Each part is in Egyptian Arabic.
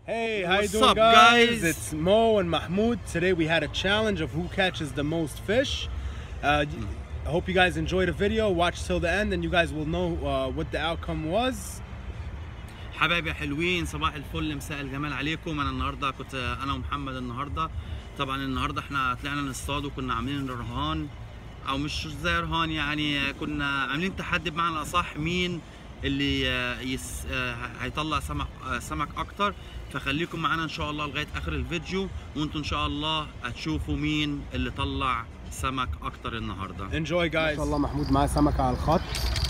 Hey, how What's you doing, up, guys? guys? It's Mo and Mahmoud. Today we had a challenge of who catches the most fish. Uh, I hope you guys enjoyed the video. Watch till the end, and you guys will know uh, what the outcome was. حبايبي حلوين صباح الفل مساء الجمال عليكم انا النهارده كنت انا ومحمد النهارده طبعا النهارده احنا طلعنا نصطاد وكنا عاملين رهان او مش زي رهان يعني كنا عاملين تحدي بمعنى اصح مين اللي يس هيطلع سمك سمك اكتر فخليكم معانا ان شاء الله لغايه اخر الفيديو وانتم ان شاء الله هتشوفوا مين اللي طلع سمك اكتر النهارده Enjoy, ما guys. شاء الله محمود معاه سمكة على الخط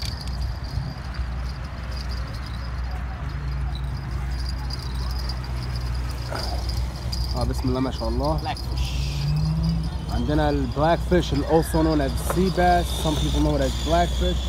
اه بسم الله ما شاء الله عندنا البلاك فيش also known as sea bass some people know it as black fish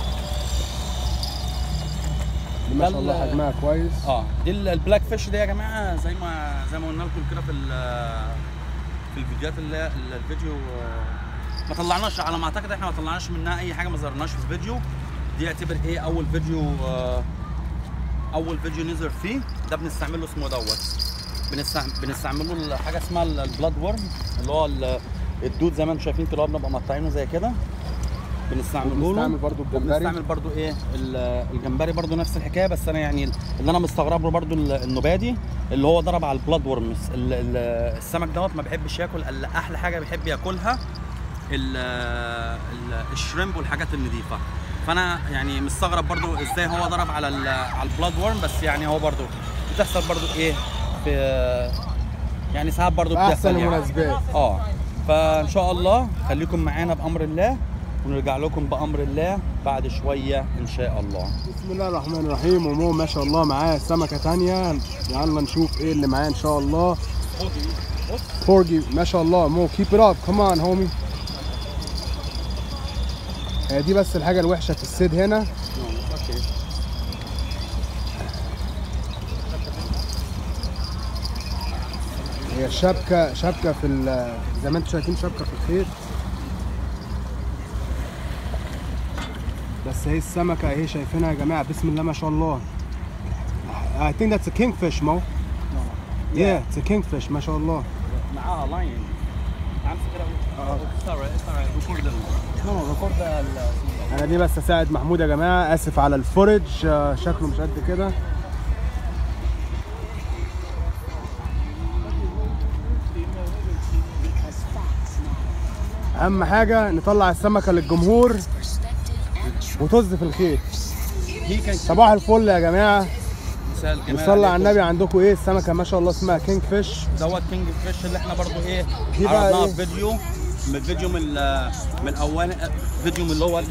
دي ما شاء الله ده ال- حجمها كويس اه دي ال- البلاك فيش دي يا جماعه زي ما زي ما قلنا لكم كده في ال- في الفيديوهات اللي اللي الفيديو آه، ما طلعناش على ما اعتقد احنا ما طلعناش منها اي حاجه ما ظهرناش في الفيديو دي يعتبر ايه اول فيديو آه، اول فيديو نزل فيه ده بنستعمله اسمه دوت بنستعمل بنستعمله ال- حاجه اسمها ال- البلاد ورم اللي هو ال- الدود زي ما انتم شايفين كده بنبقى مقطعينه زي كده بنستعمله له وبنستعمل برضو الجمبري. وبنستعمل برضو ايه ال- الجمبري برضو نفس الحكايه بس انا يعني اللي انا مستغرب له برضو ال- النبادي اللي هو ضرب على البلاد ورمز ال- ال- السمك دوت ما بيحبش ياكل الا احلى حاجه بيحب ياكلها ال- ال- الشريمب والحاجات النظيفه فانا يعني مستغرب برضو ازاي هو ضرب على ال- على البلاد ورم بس يعني هو برضو بتحصل برضو ايه في يعني ساعات برضو في أحسن بتحصل يعني. المناسبات. اه فان شاء الله خليكم معانا بامر الله ونرجع لكم بامر الله بعد شويه ان شاء الله بسم الله الرحمن الرحيم ومو ما شاء الله معاه سمكة تانية يلا نشوف ايه اللي معاه ان شاء الله فورجي ما شاء الله مو keep it up come on homie هي دي بس الحاجة الوحشة في الصيد هنا اوكي هي شبكة شبكة في ال- زي ما انتم شايفين شبكة في الخيط بس هي السمكة اهي شايفينها يا جماعة بسم الله ما شاء الله I think that's a kingfish Mo Yeah it's a kingfish ما شاء الله معاها لاين امسك كده سوري سوري ريكورد ريكورد انا دي بس اساعد محمود يا جماعه اسف على الفورج آه، شكله مش قد كده اهم حاجه نطلع السمكه للجمهور وطز في الخيط هي كانت صباح الفل يا جماعه مساء الجمال وصلى على عليكم. النبي عندكم ايه السمكه ما شاء الله اسمها كينج فيش دوت كينج فيش اللي احنا برضو ايه دي بقى عرضناها إيه؟ في فيديو من فيديو من ال- من اول فيديو من اللي هو ال-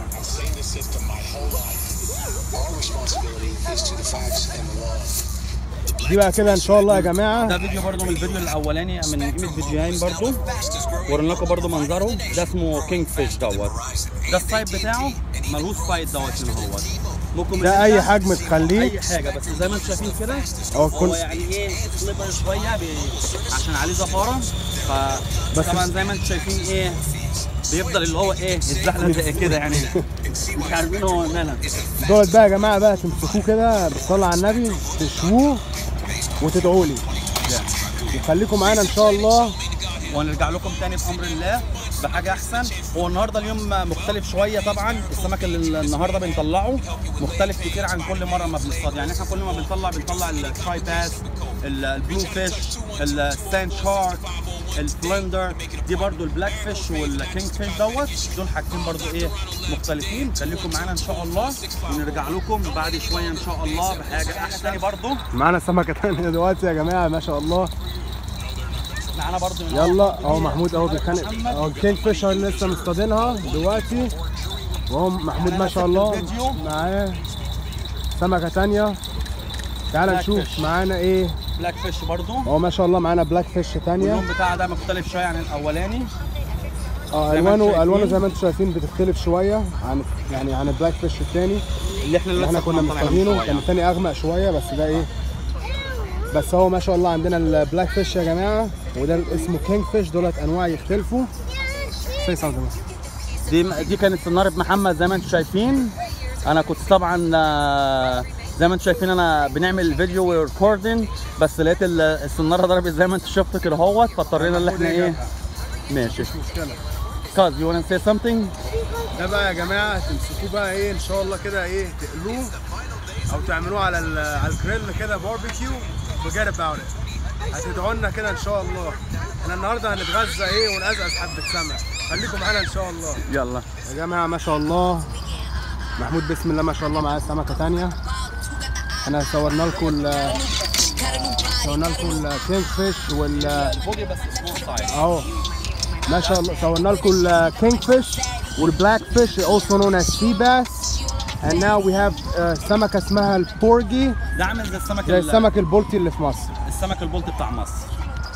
دي بقى كده ان شاء الله يا جماعه ده فيديو برضو من الفيديو الاولاني من قيمه فيديوهين برضو ورينا لكم برضو منظره ده اسمه كينج فيش دوت ده السايد بتاعه ملوش سايد دوت هنا هو ممكن من ده اي هنا حجم تخليه اي حاجه بس زي ما انتم شايفين كده هو هو كل- يعني ايه سليبر شويه بي... عشان عليه زفاره ف بس- طبعا زي ما انتم شايفين ايه بيفضل اللي هو ايه يتزحلق زي كده يعني مش عارفين هو مالها دولت بقى يا جماعه بقى تمسكوه كده بالصلاه على النبي تشووه وتدعوا لي وخليكم معانا ان شاء الله ونرجع لكم تاني بامر الله بحاجه احسن هو النهارده اليوم مختلف شويه طبعا السمك اللي النهارده بنطلعه مختلف كتير عن كل مره ما بنصطاد يعني احنا كل ما بنطلع بنطلع التراي باس البلو فيش الساند شارك الفلندر دي برضو البلاك فيش والكينج فيش دوت دول حاجتين برضو ايه مختلفين خليكم معانا ان شاء الله ونرجع لكم بعد شويه ان شاء الله بحاجه احسن برضو معانا سمكه تانية دلوقتي يا جماعه ما شاء الله معانا برضو يلا اهو محمود اهو بيتخانق اهو الكينج فيش اللي لسه مصطادينها دلوقتي وهو محمود ما شاء الله معاه سمكه تانية تعال Black نشوف fish. معانا ايه بلاك فيش برضو اهو ما شاء الله معانا بلاك فيش تانية اللون بتاعها ده مختلف شويه عن الاولاني اه زي ما انتم الوانه شايفين. الوانه زي ما انتم شايفين بتختلف شويه عن يعني عن البلاك فيش التاني اللي احنا اللي احنا لسه كنا طالعين مصطادينه شوية. كان التاني اغمق شويه بس ده ايه بس هو ما شاء الله عندنا البلاك فيش يا جماعه وده اسمه كينج فيش دولت انواع يختلفوا say something دي دي كانت في النار محمد زي ما انتم شايفين انا كنت طبعا آه، زي ما انتم شايفين انا بنعمل فيديو وريكوردنج بس لقيت ال- السناره ضربت زي ما انتم شفتوا كده اهوت فاضطرينا ان احنا ايه ماشي مش مشكله كاز يو wanna say something ده بقى يا جماعه تمسكوه بقى ايه ان شاء الله كده ايه تقلوه او تعملوه على ال- على الجريل كده باربيكيو forget about it هتدعوا لنا كده ان شاء الله احنا النهارده هنتغذى ايه ونقزقز حبه سمك خليكم معانا ان شاء الله يلا يا جماعه ما شاء الله محمود بسم الله ما شاء الله معاه سمكه تانية احنا صورنا لكم ال- صورنا لكم الكينج فيش وال فوقي بس سمول سايز اهو ما شاء الله صورنا لكم الكينج فيش والبلاك فيش also known as sea bass and now we have uh, سمكه اسمها البورجي ده عامل زي السمك زي ال- السمك البلطي اللي في مصر السمك البلطي بتاع مصر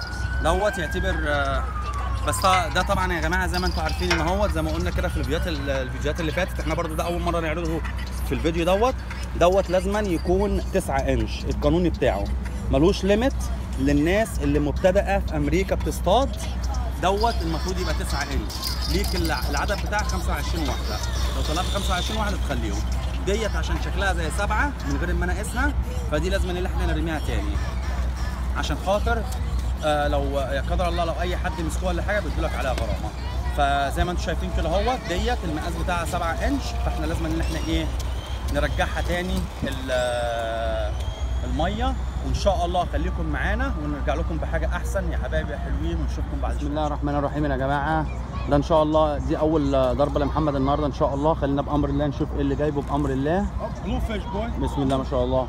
دوت يعتبر آه، بس ده ده طبعا يا جماعه زي ما انتم عارفين ان هو زي ما قلنا كده في الفيديوهات ال- الفيديوهات اللي فاتت احنا برضو ده اول مره نعرضه في الفيديو دوت دوت لازما يكون 9 انش القانوني بتاعه ملوش ليميت للناس اللي مبتدئه في امريكا بتصطاد دوت المفروض يبقى 9 انش ليك الع- العدد بتاعك 25 واحده لو طلعت 25 واحده تخليهم ديت عشان شكلها زي سبعه من غير ما انا اقيسها فدي لازم ان احنا نرميها تاني عشان خاطر آه لو يا قدر الله لو اي حد مسكوها ولا حاجه بيدوا لك عليها غرامه فزي ما انتم شايفين كده اهوت ديت المقاس بتاعها 7 انش فاحنا لازم ان احنا ايه نرجعها تاني ال- آه، الميه وان شاء الله خليكم معانا ونرجع لكم بحاجه احسن يا حبايبي يا حلوين ونشوفكم بعد بسم شويه الله الرحمن الرحيم يا جماعه ده ان شاء الله دي اول ضربه لمحمد النهارده ان شاء الله خلينا بامر الله نشوف ايه اللي جايبه بامر الله بلو فيش بوي بسم الله ما شاء الله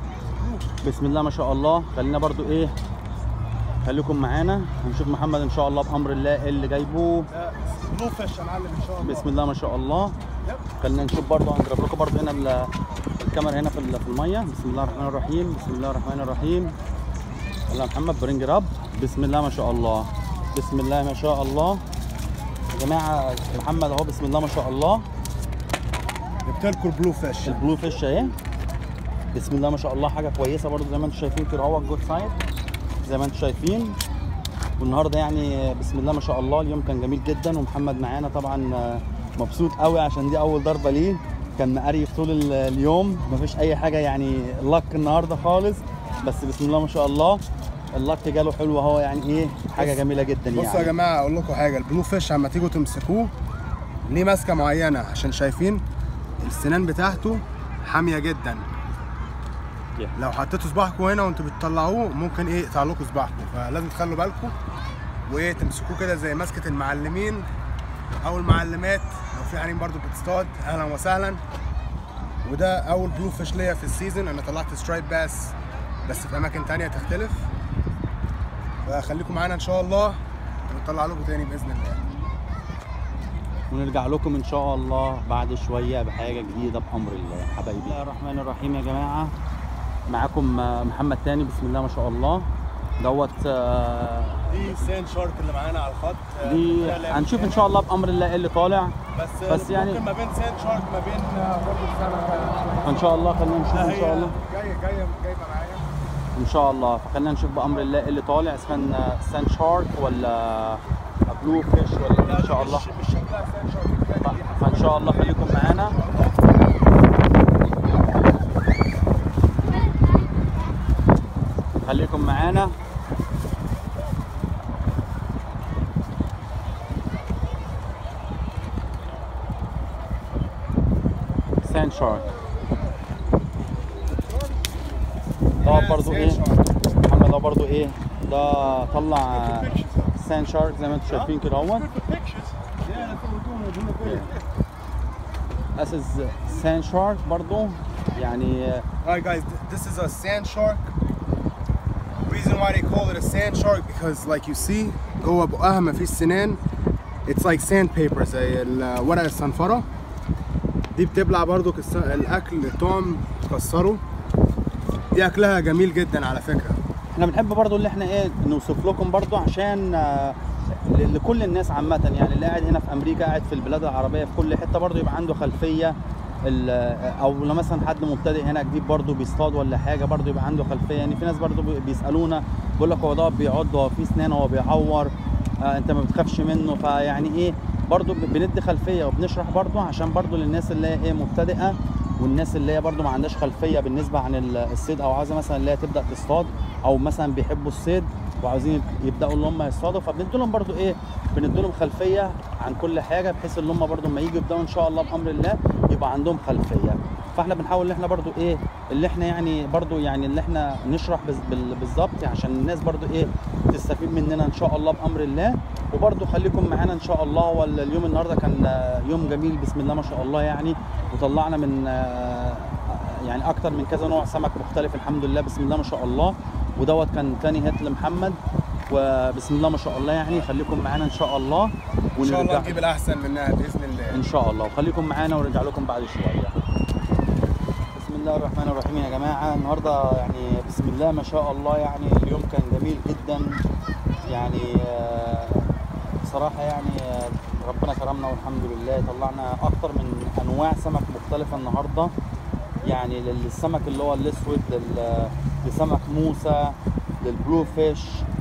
بسم الله ما شاء الله خلينا برضو ايه خليكم معانا هنشوف محمد ان شاء الله بامر الله ايه اللي جايبه بلو فيش يا معلم ان شاء الله بسم الله ما شاء الله خلينا نشوف برضو هنضرب لكم برضو هنا ال- الكاميرا هنا في ال- في الميه بسم الله الرحمن الرحيم بسم الله الرحمن الرحيم يلا يا محمد برنج رب بسم الله ما شاء الله بسم الله ما شاء الله يا جماعه محمد اهو بسم الله ما شاء الله جبت لكم البلو فيش البلو فيش اهي بسم الله ما شاء الله حاجه كويسه برضو زي ما انتم شايفين كده اهو جود سايد زي ما انتم شايفين والنهارده يعني بسم الله ما شاء الله اليوم كان جميل جدا ومحمد معانا طبعا آه، مبسوط قوي عشان دي اول ضربه ليه كان مقريف طول ال- اليوم مفيش اي حاجه يعني لك النهارده خالص بس بسم الله ما شاء الله اللك جاله حلو اهو يعني ايه حاجه بص- جميله جدا بصوا يا يعني جماعه اقول لكم حاجه البلو فيش اما تيجوا تمسكوه ليه ماسكه معينه عشان شايفين السنان بتاعته حاميه جدا Yeah. لو حطيتوا صباعكم هنا وانتوا بتطلعوه ممكن ايه يقطع لكم صباعكم فلازم تخلوا بالكم وايه تمسكوه كده زي مسكه المعلمين او المعلمات لو في حريم برضو بتصطاد اهلا وسهلا وده اول بلو فيش ليا في السيزون انا طلعت سترايب باس بس في اماكن تانية تختلف فخليكم معانا ان شاء الله ونطلع لكم تاني باذن الله ونرجع لكم ان شاء الله بعد شويه بحاجه جديده بامر الله حبايبي بسم الله الرحمن الرحيم يا جماعه معاكم آه، محمد تاني بسم الله ما شاء الله دوت آه، دي سين شارك اللي معانا على الخط آه، دي ده اللي هنشوف ان شاء الله بامر الله ايه اللي طالع بس بس يعني- ممكن ما بين سين شارك ما بين آه، برضه السمكه ان شاء الله خلينا نشوف لا ان هي شاء الله جايه جايه جايبه معايا ان شاء الله فخلينا نشوف بامر الله ايه اللي طالع اذا كان آه، ساند شارك ولا بلو فيش ولا إيه ان شاء الله مش مش شكلها سين شارك ف- فان شاء الله خليكم معانا خليكم معانا ساند شارك ده برضو ايه محمد ده برضو ايه ده طلع ساند شارك زي ما انتم شايفين كده اهوت This is sand shark برضو يعني آه، Alright guys, th- this is a sand shark. Reason why they call it a sand shark because like you see جوه بقها مفيش سنان. It's like sandpaper زي ال- ورق الصنفرة. دي بتبلع برضو كس- الأكل الطعم تكسره. دي أكلها جميل جدا على فكرة. احنا بنحب برضو اللي احنا ايه نوصف لكم برضو عشان آه، ل- لكل الناس عامة يعني اللي قاعد هنا في امريكا قاعد في البلاد العربية في كل حتة برضو يبقى عنده خلفية ال- او لو مثلا حد مبتدئ هنا جديد برضو بيصطاد ولا حاجة برضو يبقى عنده خلفية يعني في ناس برضو بي- بيسألونا بيقول لك هو ده بيعض هو في سنان هو بيعور آه انت ما بتخافش منه فيعني ايه برضو ب- بندي خلفية وبنشرح برضو عشان برضو للناس اللي هي ايه مبتدئة والناس اللي هي برضو ما عندهاش خلفيه بالنسبه عن ال- الصيد او عايزه مثلا اللي هي تبدا تصطاد او مثلا بيحبوا الصيد وعاوزين يبداوا اللي هم يصطادوا فبندي لهم برضو ايه بندي لهم خلفيه عن كل حاجه بحيث ان هم برضو لما يجوا يبداوا ان شاء الله بامر الله يبقى عندهم خلفيه فاحنا بنحاول ان احنا برضو ايه اللي احنا يعني برضو يعني اللي احنا نشرح بز- بال- بالظبط عشان الناس برضو ايه تستفيد مننا ان شاء الله بامر الله وبرضو خليكم معانا ان شاء الله واليوم النهارده كان آه، يوم جميل بسم الله ما شاء الله يعني وطلعنا من آه، يعني اكتر من كذا نوع سمك مختلف الحمد لله بسم الله ما شاء الله ودوت كان تاني هيت لمحمد وبسم الله ما شاء الله يعني خليكم معانا ان شاء الله ان شاء الله نجيب الاحسن منها باذن الله ان شاء الله وخليكم معانا ونرجع لكم بعد شويه بسم الله الرحمن الرحيم يا جماعه النهارده يعني بسم الله ما شاء الله يعني اليوم كان جميل جدا يعني آه، بصراحه يعني آه، ربنا كرمنا والحمد لله طلعنا اكتر من انواع سمك مختلفه النهارده يعني للسمك اللي هو الاسود لل- لسمك موسى للبلو فيش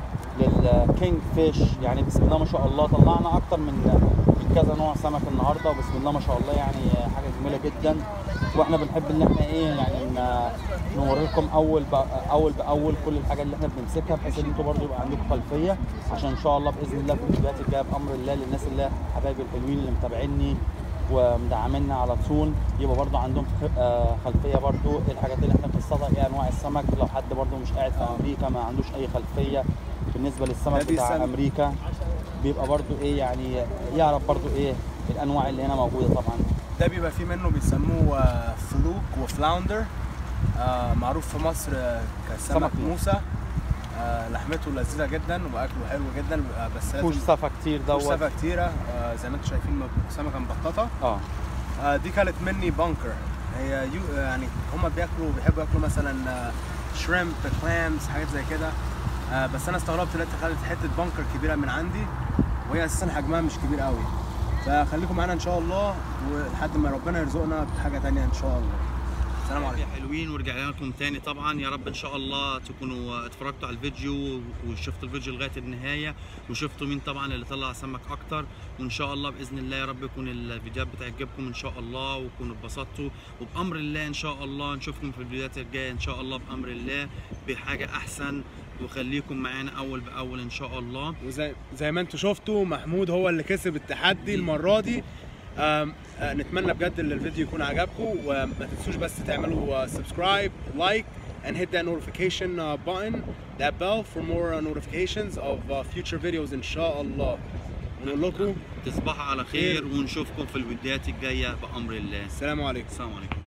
للكينج فيش يعني بسم الله ما شاء الله طلعنا اكتر من من كذا نوع سمك النهارده وبسم الله ما شاء الله يعني حاجه جميله جدا واحنا بنحب ان احنا ايه يعني ن- نوري لكم اول بأ- اول باول كل الحاجه اللي احنا بنمسكها بحيث ان انتوا برضو يبقى عندكم خلفيه عشان ان شاء الله باذن الله في الفيديوهات الجايه بامر الله للناس اللي حبايبي الحلوين اللي متابعيني ومدعمينا على طول يبقى برضو عندهم خ- آه، خلفيه برضو ايه الحاجات اللي احنا بنصطادها ايه انواع السمك لو حد برضو مش قاعد في امريكا ما عندوش اي خلفيه بالنسبه للسمك هذه بتاع السنة. امريكا بيبقى برضو ايه يعني يعرف برضو ايه الانواع اللي هنا موجوده طبعا ده بيبقى فيه منه بيسموه آه، فلوك وفلاوندر آه، معروف في مصر آه، كسمك سمك موسى. موسى آه، لحمته لذيذه جدا واكله حلو جدا آه، بس فوش لازم صفا كتير فوش دوت سفه كتيره آه، زي ما انتم شايفين مب- سمكه مبططه اه آه، دي كانت مني بانكر هي يو يعني هم بياكلوا بيحبوا ياكلوا مثلا شريمب كلامز حاجات زي كده آه، بس انا استغربت لقيت خدت حته بانكر كبيره من عندي وهي اساسا حجمها مش كبير قوي فخليكم معانا ان شاء الله ولحد ما ربنا يرزقنا بحاجه تانية ان شاء الله السلام عليكم يا حلوين ورجعنا لكم تاني طبعا يا رب ان شاء الله تكونوا اتفرجتوا على الفيديو وشفتوا الفيديو لغايه النهايه وشفتوا مين طبعا اللي طلع سمك اكتر وان شاء الله باذن الله يا رب يكون الفيديوهات بتعجبكم ان شاء الله وتكونوا اتبسطتوا وبامر الله ان شاء الله نشوفكم في الفيديوهات الجايه ان شاء الله بامر الله بحاجه احسن وخليكم معانا اول باول ان شاء الله وزي زي ما انتم شفتوا محمود هو اللي كسب التحدي المره دي آم، آه، نتمنى بجد ان الفيديو يكون عجبكم وما تنسوش بس تعملوا سبسكرايب لايك and hit that notification uh, button that bell for more uh, notifications of uh, future videos ان شاء الله ونقول لكم تصبحوا على خير ونشوفكم في الفيديوهات الجايه بامر الله السلام عليكم السلام عليكم